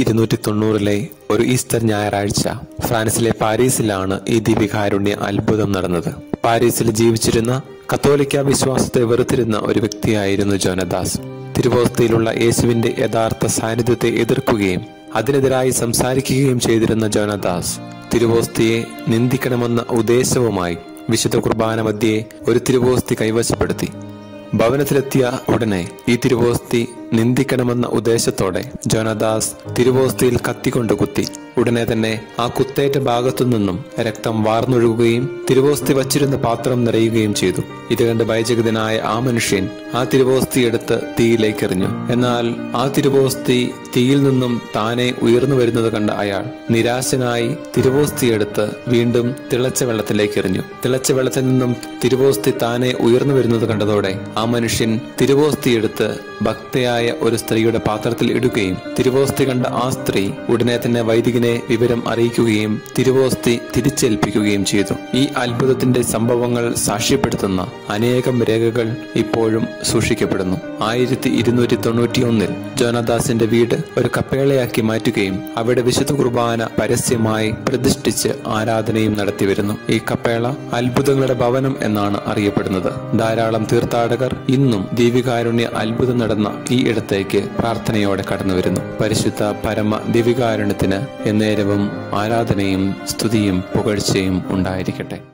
ഇരുന്നൂറ്റി തൊണ്ണൂറിലെ ഒരു ഈസ്റ്റർ ഞായറാഴ്ച ഫ്രാൻസിലെ പാരീസിലാണ് ഈ ദിവ്യകാരുണ്യ അത്ഭുതം നടന്നത് പാരീസിൽ ജീവിച്ചിരുന്ന കത്തോലിക്ക വിശ്വാസത്തെ വെറുത്തിരുന്ന ഒരു വ്യക്തിയായിരുന്നു ജോനദാസ് തിരുവോസ്തയിലുള്ള യേശുവിന്റെ യഥാർത്ഥ സാന്നിധ്യത്തെ എതിർക്കുകയും അതിനെതിരായി സംസാരിക്കുകയും ചെയ്തിരുന്ന ജോനദാസ് തിരുവോസ്തിയെ നിന്ദിക്കണമെന്ന ഉദ്ദേശവുമായി വിശുദ്ധ കുർബാന മധ്യേ ഒരു തിരുവോസ്തി കൈവശപ്പെടുത്തി ഭവനത്തിലെത്തിയ ഉടനെ ഈ തിരുവോസ്തി നിന്ദിക്കണമെന്ന ഉദ്ദേശത്തോടെ ജോനദാസ് തിരുവോസ്തിയിൽ കത്തിക്കൊണ്ട് കുത്തി ഉടനെ തന്നെ ആ കുത്തേറ്റ ഭാഗത്തു നിന്നും രക്തം വാർന്നൊഴുകുകയും തിരുവോസ്തി വച്ചിരുന്ന പാത്രം നിറയുകയും ചെയ്തു ഇത് കണ്ട് ഭയചകിതനായ ആ മനുഷ്യൻ ആ തിരുവോസ്തി എടുത്ത് തീയിലേക്ക് എറിഞ്ഞു എന്നാൽ ആ തിരുവോസ്തി തീയിൽ നിന്നും താനെ ഉയർന്നു വരുന്നത് കണ്ട അയാൾ നിരാശനായി തിരുവോസ്തി എടുത്ത് വീണ്ടും തിളച്ച വെള്ളത്തിലേക്ക് എറിഞ്ഞു തിളച്ച വെള്ളത്തിൽ നിന്നും തിരുവോസ്തി താനെ ഉയർന്നു വരുന്നത് കണ്ടതോടെ ആ മനുഷ്യൻ തിരുവോസ്തി എടുത്ത് ഭക്തയായ ഒരു സ്ത്രീയുടെ പാത്രത്തിൽ ഇടുകയും തിരുവോസ്തി കണ്ട ആ സ്ത്രീ ഉടനെ തന്നെ വൈദികനെ വിവരം അറിയിക്കുകയും തിരുവോസ്തി തിരിച്ചേൽപ്പിക്കുകയും ചെയ്തു ഈ അത്ഭുതത്തിന്റെ സംഭവങ്ങൾ സാക്ഷ്യപ്പെടുത്തുന്ന അനേകം രേഖകൾ ഇപ്പോഴും സൂക്ഷിക്കപ്പെടുന്നു ആയിരത്തി ഇരുന്നൂറ്റി തൊണ്ണൂറ്റി ഒന്നിൽ ജോനദാസിന്റെ വീട് ഒരു കപ്പേളയാക്കി മാറ്റുകയും അവിടെ വിശുദ്ധ കുർബാന പരസ്യമായി പ്രതിഷ്ഠിച്ച് ആരാധനയും നടത്തിവരുന്നു ഈ കപ്പേള അത്ഭുതങ്ങളുടെ ഭവനം എന്നാണ് അറിയപ്പെടുന്നത് ധാരാളം തീർത്ഥാടകർ ഇന്നും ദീപികാരുണ്യ അത്ഭുതം നടന്ന ഈ ഇടത്തേക്ക് പ്രാർത്ഥനയോടെ കടന്നുവരുന്നു പരിശുദ്ധ പരമ ദിവികാരുണ്യത്തിന് എന്നേരവും ആരാധനയും സ്തുതിയും പുകഴ്ചയും ഉണ്ടായിരിക്കട്ടെ